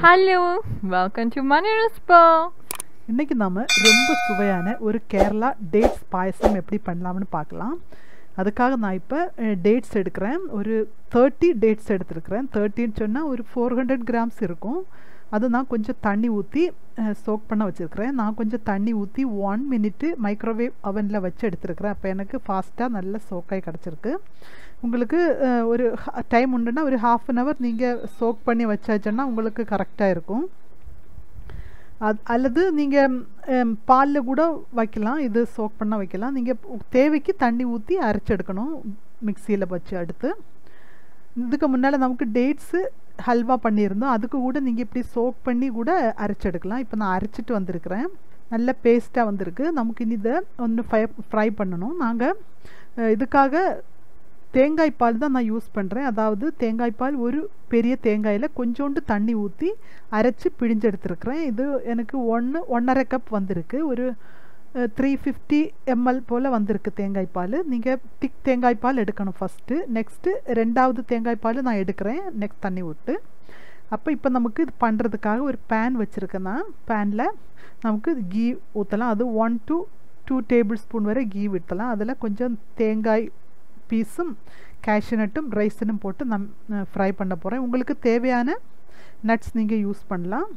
Hello, welcome to Money Respo. இன்னைக்கு நாம ரொம்ப சுவையான ஒரு கேரளா டேட்ஸ் பாயசம் எப்படி பண்ணலாம்னு பார்க்கலாம் அதுக்காக நான் இப்போ டேட்ஸ் எடுக்கிறேன் ஒரு தேர்ட்டி டேட்ஸ் எடுத்துருக்கிறேன் தேர்ட்டின்னு சொன்னால் ஒரு ஃபோர் ஹண்ட்ரட் கிராம்ஸ் இருக்கும் அது நான் கொஞ்சம் தண்ணி ஊற்றி சோக் பண்ண வச்சுருக்கிறேன் நான் கொஞ்சம் தண்ணி ஊற்றி ஒன் மினிட்டு மைக்ரோவேவ் அவனில் வச்சு எடுத்துருக்கிறேன் அப்போ எனக்கு ஃபாஸ்ட்டாக நல்ல சோக்காய் கிடச்சிருக்கு உங்களுக்கு அஹ், ஒரு டைம் உண்டுன்னா ஒரு ஹாஃப் அன் ஹவர் நீங்கள் சோக் பண்ணி வச்சாச்சுன்னா உங்களுக்கு கரெக்டாக இருக்கும் அது அல்லது நீங்கள் பாலில் கூட வைக்கலாம் இது சோக் பண்ண வைக்கலாம் நீங்கள் தேவைக்கு தண்ணி ஊற்றி அரைச்செடுக்கணும் மிக்சியில் வச்சு அடுத்து இதுக்கு முன்னால் நமக்கு டேட்ஸு ஹல்வா பண்ணியிருந்தோம் அதுக்கு கூட நீங்கள் இப்படி சோக் பண்ணி கூட அரைச்செடுக்கலாம் இப்போ நான் அரைச்சிட்டு வந்திருக்கிறேன் நல்ல பேஸ்ட்டாக வந்திருக்கு நமக்கு இனி இதை ஒன்று ஃப்ரை ஃப்ரை பண்ணணும் நாங்கள் இதுக்காக தேங்காய் பால் தான் நான் யூஸ் பண்ணுறேன் அதாவது தேங்காய் பால் ஒரு பெரிய தேங்காயில் கொஞ்சோண்டு தண்ணி ஊற்றி அரைச்சி பிழிஞ்செடுத்துருக்கிறேன் இது எனக்கு ஒன்று ஒன்றரை கப் வந்திருக்கு ஒரு த்ரீ ஃபிஃப்டி எம்எல் போல் வந்திருக்கு தேங்காய் பால் நீங்கள் திக் தேங்காய் பால் எடுக்கணும் ஃபஸ்ட்டு நெக்ஸ்ட்டு ரெண்டாவது தேங்காய் பால் நான் எடுக்கிறேன் நெக்ஸ்ட் தண்ணி விட்டு அப்போ இப்போ நமக்கு இது பண்ணுறதுக்காக ஒரு பேன் வச்சுருக்கேன் நான் பேனில் நமக்கு கீ ஊற்றலாம் அது one to two tablespoon வரை கீ ஊற்றலாம் அதில் கொஞ்சம் தேங்காய் பீஸும் கேஷ்யூநட்டும் ரைஸனும் போட்டு நம் ஃப்ரை பண்ண போகிறேன் உங்களுக்கு தேவையான நட்ஸ் நீங்கள் யூஸ் பண்ணலாம்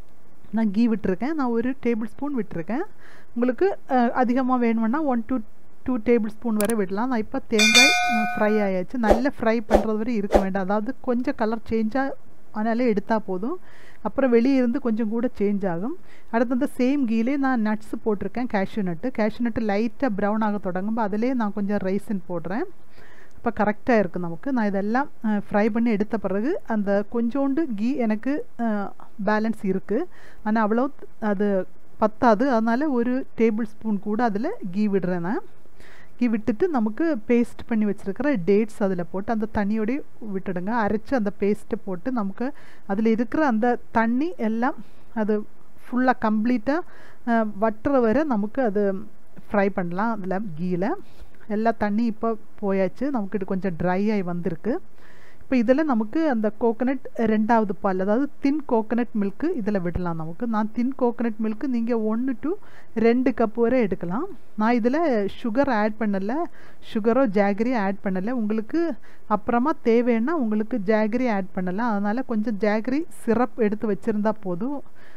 நான் கீ விட்டுருக்கேன் நான் ஒரு டேபிள் ஸ்பூன் விட்டுருக்கேன் உங்களுக்கு அதிகமாக வேணும்னா one to two tablespoon வரை விடலாம் நான் இப்போ தேங்காய் ஃப்ரை ஆயாச்சு நல்ல ஃப்ரை பண்ணுறது வரை இருக்க வேண்டாம் அதாவது கொஞ்சம் கலர் சேஞ்சாக அதனாலே எடுத்தால் போதும் அப்புறம் வெளியே இருந்து கொஞ்சம் கூட சேஞ்ச் ஆகும் அடுத்து அந்த சேம் கீலே நான் நட்ஸ் போட்டிருக்கேன் கேஷ்யூ நட்டு கேஷ்யூ நட்டு லைட்டாக ப்ரௌன் ஆக தொடங்கும்போது அதிலே நான் கொஞ்சம் ரைஸின் போடுறேன் இப்போ கரெக்டாக இருக்குது நமக்கு நான் இதெல்லாம் ஃப்ரை பண்ணி எடுத்த பிறகு அந்த கொஞ்சோண்டு கீ எனக்கு பேலன்ஸ் இருக்குது ஆனால் அவ்வளோ அது பத்தாது அதனால் ஒரு டேபிள் ஸ்பூன் கூட அதில் கீ விடுறேன் நான் கீ விட்டுட்டு நமக்கு பேஸ்ட் பண்ணி வச்சுருக்கிற டேட்ஸ் அதில் போட்டு அந்த தண்ணியோடய விட்டுடுங்க அரைச்சி அந்த பேஸ்ட்டை போட்டு நமக்கு அதில் இருக்கிற அந்த தண்ணி எல்லாம் அது ஃபுல்லாக கம்ப்ளீட்டாக வட்டுற வரை நமக்கு அது ஃப்ரை பண்ணலாம் அதில் கீயில் எல்லா தண்ணி இப்போ போயாச்சு நமக்கு இது கொஞ்சம் ட்ரை ஆகி வந்திருக்கு இப்போ இதில் நமக்கு அந்த கோகனட் ரெண்டாவது பால் அதாவது தின் கோகனட் மில்க்கு இதில் விடலாம் நமக்கு நான் தின் கோகனட் மில்க்கு நீங்கள் ஒன்று டு ரெண்டு கப் வரை எடுக்கலாம் நான் இதில் சுகர் ஆட் பண்ணலை சுகரோ ஜாகரி ஆட் பண்ணலை உங்களுக்கு அப்புறமா தேவைன்னா உங்களுக்கு ஜாகரி ஆட் பண்ணலாம் அதனால் கொஞ்சம் ஜாகரி சிரப் எடுத்து வச்சுருந்தா போதும்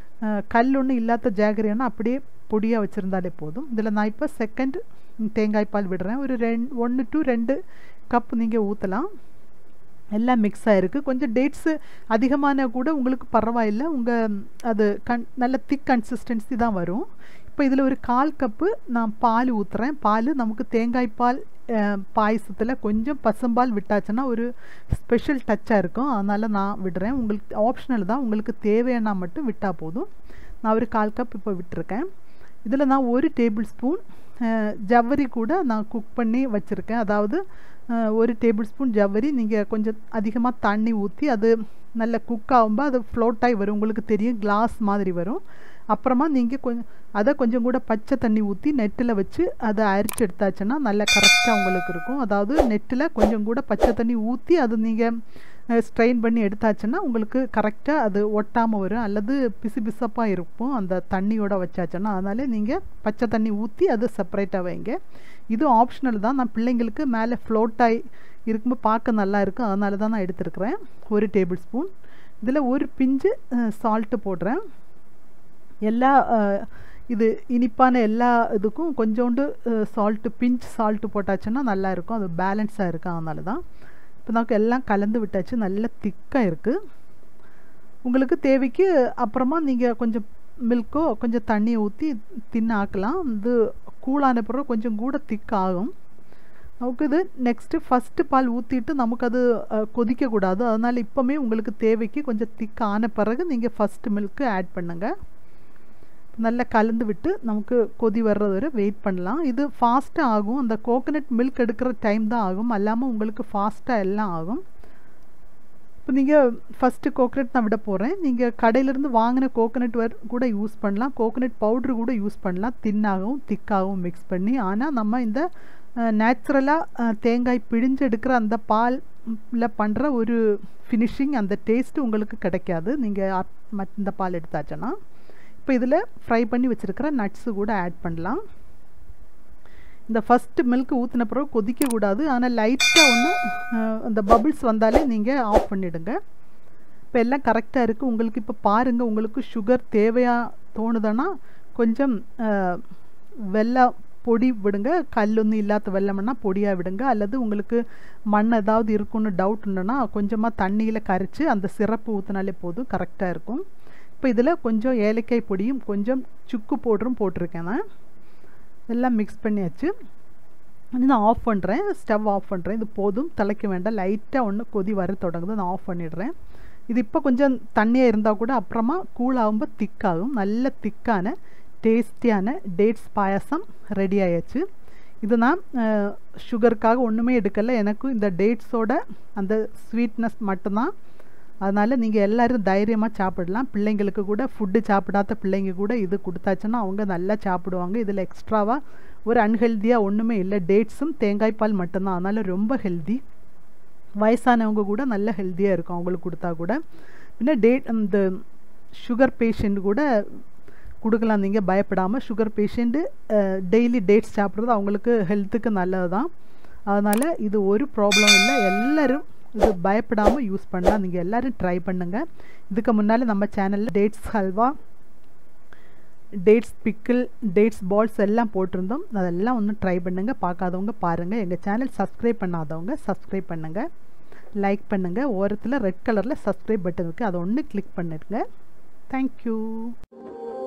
கல் ஒன்றும் இல்லாத ஜாகரின்னா அப்படியே பொடியாக வச்சுருந்தாலே போதும் இதில் நான் இப்போ செகண்ட் தேங்காய் பால் விடுறேன் ஒரு ரெண்டு ஒன்று டு ரெண்டு கப் நீங்கள் ஊற்றலாம் எல்லாம் மிக்ஸ் ஆகிருக்கு கொஞ்சம் டேட்ஸு அதிகமான கூட உங்களுக்கு பரவாயில்லை உங்கள் அது கன் நல்ல திக் கன்சிஸ்டன்சி தான் வரும் இப்போ இதில் ஒரு கால் கப்பு நான் பால் ஊற்றுறேன் பால் நமக்கு தேங்காய் பால் பாயசத்தில் கொஞ்சம் பசும்பால் விட்டாச்சுன்னா ஒரு ஸ்பெஷல் டச்சாக இருக்கும் அதனால் நான் விடுறேன் உங்களுக்கு ஆப்ஷனல் தான் உங்களுக்கு தேவையானா மட்டும் விட்டால் போதும் நான் ஒரு கால் கப் இப்போ விட்டுருக்கேன் இதில் நான் ஒரு டேபிள் ஸ்பூன் ஜவ்வரி கூட நான் குக் பண்ணி வச்சுருக்கேன் அதாவது ஒரு டேபிள் ஸ்பூன் ஜவ்வரி நீங்கள் கொஞ்சம் அதிகமாக தண்ணி ஊற்றி அது நல்ல குக் ஆகும்போது அது ஃப்ளோட் ஆகி வரும் உங்களுக்கு தெரியும் கிளாஸ் மாதிரி வரும் அப்புறமா நீங்கள் கொஞ்சம் அதை கொஞ்சம் கூட பச்சை தண்ணி ஊற்றி நெட்டில் வச்சு அதை அரிச்சு எடுத்தாச்சுன்னா நல்ல கரெக்டாக உங்களுக்கு இருக்கும் அதாவது நெட்டில் கொஞ்சம் கூட பச்சை தண்ணி ஊற்றி அது நீங்கள் ஸ்ட்ரெயின் பண்ணி எடுத்தாச்சுன்னா உங்களுக்கு கரெக்டாக அது ஒட்டாமல் வரும் அல்லது பிசு பிசப்பாக இருக்கும் அந்த தண்ணியோட வச்சாச்சுன்னா அதனால நீங்கள் பச்சை தண்ணி ஊற்றி அது செப்பரேட்டாக வைங்க இது ஆப்ஷனல் தான் நான் பிள்ளைங்களுக்கு மேலே ஃப்ளோட் ஆகி இருக்கும்போது பார்க்க நல்லா இருக்கும் அதனால தான் நான் எடுத்துருக்கிறேன் ஒரு டேபிள் ஸ்பூன் இதில் ஒரு பிஞ்சு சால்ட்டு போடுறேன் எல்லா இது இனிப்பான எல்லா இதுக்கும் கொஞ்சோண்டு சால்ட்டு பிஞ்ச் சால்ட்டு போட்டாச்சுன்னா நல்லா இருக்கும் அது பேலன்ஸாக இருக்கும் அதனால தான் இப்போ நமக்கு எல்லாம் கலந்து விட்டாச்சு நல்ல திக்காக இருக்குது உங்களுக்கு தேவைக்கு அப்புறமா நீங்கள் கொஞ்சம் மில்க்கோ கொஞ்சம் தண்ணியை ஊற்றி தின்னு ஆக்கலாம் இது கூலான பிறகு கொஞ்சம் கூட திக் ஆகும் நமக்கு இது நெக்ஸ்ட்டு ஃபஸ்ட்டு பால் ஊற்றிட்டு நமக்கு அது கொதிக்கக்கூடாது அதனால் இப்போவுமே உங்களுக்கு தேவைக்கு கொஞ்சம் திக் ஆன பிறகு நீங்கள் ஃபஸ்ட்டு மில்க்கு ஆட் பண்ணுங்கள் நல்லா கலந்து விட்டு நமக்கு கொதி வர்றது வரை வெயிட் பண்ணலாம் இது ஃபாஸ்ட்டாக ஆகும் அந்த கோகனட் மில்க் எடுக்கிற டைம் தான் ஆகும் அல்லாமல் உங்களுக்கு ஃபாஸ்ட்டாக எல்லாம் ஆகும் இப்போ நீங்கள் ஃபஸ்ட்டு கோகனட் நான் விட போகிறேன் நீங்கள் கடையிலேருந்து வாங்கின கோகனட் வர் கூட யூஸ் பண்ணலாம் கோகனட் பவுட்ரு கூட யூஸ் பண்ணலாம் தின்னாகவும் திக்காகவும் மிக்ஸ் பண்ணி ஆனால் நம்ம இந்த நேச்சுரலாக தேங்காய் பிழிஞ்சு எடுக்கிற அந்த பால் ல பண்ணுற ஒரு ஃபினிஷிங் அந்த டேஸ்ட்டு உங்களுக்கு கிடைக்காது நீங்கள் இந்த பால் எடுத்தாச்சுன்னா இப்போ இதில் ஃப்ரை பண்ணி வச்சுருக்கிற நட்ஸு கூட ஆட் பண்ணலாம் இந்த ஃபஸ்ட்டு மில்க் ஊற்றின பிறகு கொதிக்கக்கூடாது ஆனால் லைட்டாக ஒன்று அந்த பபிள்ஸ் வந்தாலே நீங்கள் ஆஃப் பண்ணிவிடுங்க இப்போ எல்லாம் கரெக்டாக இருக்குது உங்களுக்கு இப்போ பாருங்கள் உங்களுக்கு சுகர் தேவையாக தோணுதுன்னா கொஞ்சம் வெள்ளை பொடி விடுங்க கல்லொന്നും இல்லாத வெள்ளம்னா பொடியாக விடுங்க அல்லது உங்களுக்கு மண் ஏதாவது இருக்குன்னு டவுட் உண்டுன்னா கொஞ்சமாக தண்ணியில் கரைச்சி அந்த சிறப்பு ஊற்றினாலே போதும் கரெக்டாக இருக்கும் இப்போ இதில் கொஞ்சம் ஏலக்காய் பொடியும் கொஞ்சம் சுக்கு பவுடரும் போட்டிருக்கேன் நான் எல்லாம் மிக்ஸ் பண்ணியாச்சு நான் ஆஃப் பண்ணுறேன் ஸ்டவ் ஆஃப் பண்ணுறேன் இது போதும் தலைக்க வேண்டாம் லைட்டாக ஒன்று கொதி வர தொடங்குது நான் ஆஃப் பண்ணிடுறேன் இது இப்போ கொஞ்சம் தண்ணியாக இருந்தால் கூட அப்புறமா கூல் ஆகும்போது திக்காகும் நல்ல திக்கான டேஸ்டியான டேட்ஸ் பாயாசம் ரெடி ஆயாச்சு இது நான் சுகருக்காக ஒன்றுமே எடுக்கலை எனக்கும் இந்த டேட்ஸோட அந்த ஸ்வீட்னஸ் மட்டும்தான் அதனால் நீங்கள் எல்லோரும் தைரியமாக சாப்பிடலாம் பிள்ளைங்களுக்கு கூட ஃபுட்டு சாப்பிடாத பிள்ளைங்க கூட இது கொடுத்தாச்சுன்னா அவங்க நல்லா சாப்பிடுவாங்க இதில் எக்ஸ்ட்ராவாக ஒரு அன்ஹெல்த்தியாக ஒன்றுமே இல்லை டேட்ஸும் தேங்காய் பால் மட்டும்தான் அதனால் ரொம்ப ஹெல்தி வயசானவங்க கூட நல்ல ஹெல்த்தியாக இருக்கும் அவங்களுக்கு கொடுத்தா கூட பின்ன டேட் அந்த சுகர் பேஷண்ட் கூட கொடுக்கலாம் நீங்கள் பயப்படாமல் சுகர் பேஷண்ட்டு டெய்லி டேட்ஸ் சாப்பிட்றது அவங்களுக்கு ஹெல்த்துக்கு நல்லது தான் அதனால் இது ஒரு ப்ராப்ளம் இல்லை எல்லோரும் இது பயப்படாமல் யூஸ் பண்ணலாம் நீங்கள் எல்லோரும் ட்ரை பண்ணுங்கள் இதுக்கு முன்னால் நம்ம சேனலில் dates halwa dates pickle dates balls எல்லாம் போட்டிருந்தோம் அதெல்லாம் ஒன்றும் ட்ரை பண்ணுங்கள் பார்க்காதவங்க பாருங்கள் எங்கள் சேனல் சப்ஸ்கிரைப் பண்ணாதவங்க சப்ஸ்கிரைப் பண்ணுங்கள் லைக் பண்ணுங்கள் ஓரத்தில் ரெட் கலரில் சப்ஸ்கிரைப் பட்டன் இருக்குது அதை ஒன்று கிளிக் பண்ணிடுங்க தேங்க்யூ